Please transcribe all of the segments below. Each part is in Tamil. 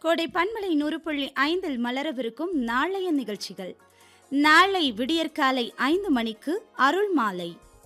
கோடை பன்மலை நூறு புள்ளி ஐந்தில் மலரவிருக்கும் நாளைய நிகழ்ச்சிகள் நாளை விடியற்காலை ஐந்து மணிக்கு அருள் மாலை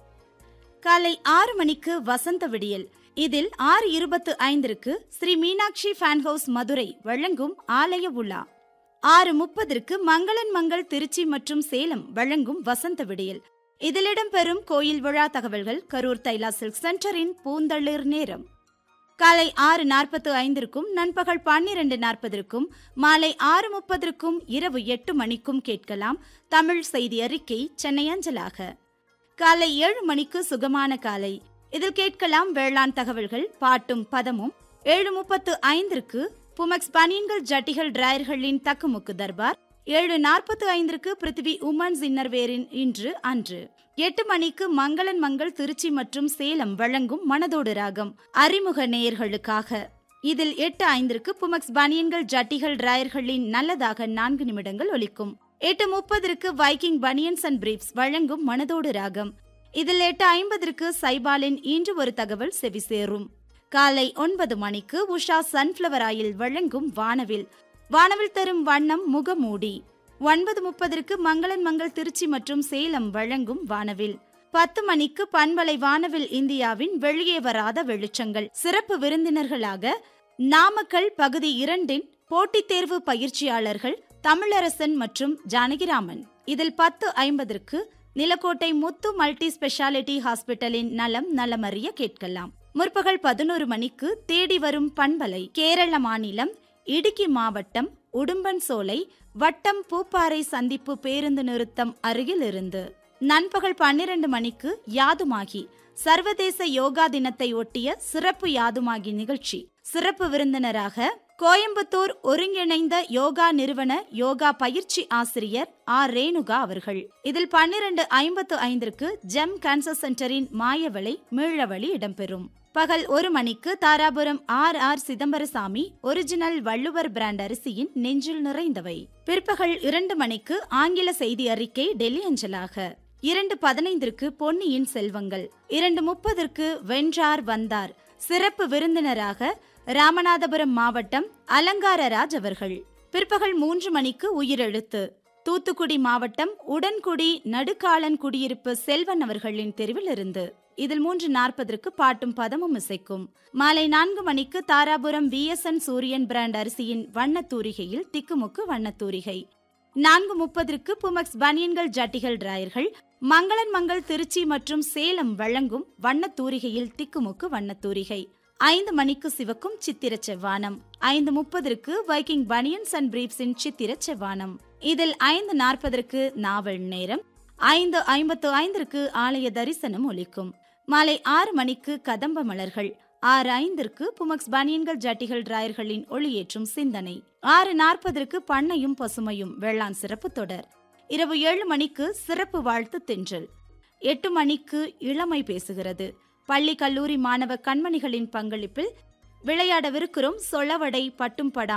காலை ஆறு மணிக்கு வசந்த விடியல் இதில் ஆறு இருபத்து ஐந்திற்கு ஸ்ரீ மீனாட்சி ஃபேன் ஹவுஸ் மதுரை வழங்கும் ஆலய உலா ஆறு முப்பதற்கு மங்களன் மங்கள் திருச்சி மற்றும் சேலம் வழங்கும் வசந்த விடியல் இதில் இடம்பெறும் கோயில் விழா தகவல்கள் கரூர் தைலா சில்க் சென்டரின் பூந்தளிர் நேரம் காலை ஆறு நாற்பத்து ஐந்திற்கும் நண்பகல் பன்னிரண்டு நாற்பதற்கும் மாலை ஆறு முப்பதற்கும் இரவு எட்டு மணிக்கும் கேட்கலாம் தமிழ் செய்தி அறிக்கை சென்னை அஞ்சலாக காலை ஏழு மணிக்கு சுகமான காலை இதில் கேட்கலாம் வேளாண் தகவல்கள் பாட்டும் பதமும் ஏழு முப்பத்து ஐந்திற்கு புமக்ஸ் பனியன்கள் ஜட்டிகள் டிராயர்களின் தக்குமுக்கு தர்பார் ஏழு நாற்பத்து ஐந்திற்கு பிருத்திவி உமன்ஸ் இன்னர்வேரின் இன்று அன்று எட்டு மணிக்கு மங்களன் மங்கள் திருச்சி மற்றும் சேலம் வழங்கும் மனதோடு ராகம் அறிமுக நேயர்களுக்காக இதில் எட்டு ஐந்திற்கு புமக்ஸ் பனியன்கள் ஜட்டிகள் டிராயர்களின் நல்லதாக நான்கு நிமிடங்கள் ஒலிக்கும் எட்டு முப்பதற்கு வைக்கிங் பனியன்ஸ் அண்ட் பிரீப்ஸ் வழங்கும் மனதோடு ராகம் இதில் எட்டு ஐம்பதற்கு சைபாலின் இன்று ஒரு தகவல் செவி சேரும் காலை ஒன்பது மணிக்கு உஷா சன்ஃப்ளவர் ஆயில் வழங்கும் வானவில் வானவில் தரும் வண்ணம் முகமூடி ஒன்பது முப்பதற்கு மங்களன் மங்கள் திருச்சி மற்றும் சேலம் வழங்கும் வானவில் பத்து மணிக்கு பண்பலை வானவில் இந்தியாவின் வெளியே வராத வெளிச்சங்கள் சிறப்பு விருந்தினர்களாக நாமக்கல் பகுதி இரண்டின் போட்டித் தேர்வு பயிற்சியாளர்கள் தமிழரசன் மற்றும் ஜானகிராமன் இதில் பத்து ஐம்பதற்கு நிலக்கோட்டை முத்து மல்டி ஸ்பெஷாலிட்டி ஹாஸ்பிட்டலின் நலம் நலமறிய கேட்கலாம் முற்பகல் பதினோரு மணிக்கு தேடி வரும் பண்பலை கேரள மாநிலம் இடுக்கி மாவட்டம் உடும்பன் சோலை வட்டம் பூப்பாறை சந்திப்பு பேருந்து நிறுத்தம் அருகில் இருந்து நண்பகல் பன்னிரண்டு மணிக்கு யாதுமாகி சர்வதேச யோகா தினத்தை ஒட்டிய சிறப்பு யாதுமாகி நிகழ்ச்சி சிறப்பு விருந்தினராக கோயம்புத்தூர் ஒருங்கிணைந்த யோகா நிறுவன யோகா பயிற்சி ஆசிரியர் ஆர் ரேணுகா அவர்கள் இதில் பன்னிரண்டு ஐம்பத்து ஐந்திற்கு ஜெம் கேன்சர் சென்டரின் மாயவளை மீழவழி இடம்பெறும் பகல் ஒரு மணிக்கு Dharapuram R R Chidambarasamy original Valluvar brand அரிசியின் நெஞ்சில் நிறைந்தவை பிற்பகல் இரண்டு மணிக்கு ஆங்கில செய்தி அறிக்கை டெல்லி அஞ்சலாக இரண்டு பதினைந்திற்கு பொன்னியின் செல்வங்கள் இரண்டு முப்பதற்கு வென்றார் வந்தார் சிறப்பு விருந்தினராக ராமநாதபுரம் மாவட்டம் அலங்காரராஜ் அவர்கள் பிற்பகல் மூன்று மணிக்கு உயிரெழுத்து தூத்துக்குடி மாவட்டம் உடன்குடி நடுக்காலன் குடியிருப்பு செல்வன் அவர்களின் தெருவில் இருந்து இதில் மூன்று நாற்பதற்கு பாட்டும் பதமும் இசைக்கும் மாலை நான்கு மணிக்கு தாராபுரம் விஎஸ்என் சூரியன் பிராண்ட் அரிசியின் வண்ணத்தூரிகையில் திக்குமுக்கு வண்ணத்தூரிகை நான்கு முப்பதற்கு புமக்ஸ் பனியன்கள் ஜட்டிகள் டிராயர்கள் மங்களன் மங்கள் திருச்சி மற்றும் சேலம் வழங்கும் வண்ணத்தூரிகையில் திக்குமுக்கு வண்ணத்தூரிகை ஐந்து மணிக்கு சிவக்கும் சித்திர செவ்வானம் ஐந்து முப்பதற்கு வைக்கிங் பனியன்ஸ் அண்ட் பிரீப்ஸின் சித்திர செவ்வானம் இதில் ஐந்து நாற்பதற்கு நாவல் நேரம் ஐந்து ஐம்பத்து ஐந்திற்கு ஆலய தரிசனம் ஒலிக்கும் மாலை ஆறு மணிக்கு கதம்ப மலர்கள் ஆறு ஐந்திற்கு புமக்ஸ் பனியன்கள் ஜட்டிகள் டிராயர்களின் ஒளியேற்றும் சிந்தனை ஆறு நாற்பதற்கு பண்ணையும் பசுமையும் வேளாண் சிறப்பு தொடர் இரவு ஏழு மணிக்கு சிறப்பு வாழ்த்து தென்றல் எட்டு மணிக்கு இளமை பேசுகிறது பள்ளி கல்லூரி மாணவ கண்மணிகளின் பங்களிப்பில் விளையாடவிருக்கிறோம் சொலவடை பட்டும் படா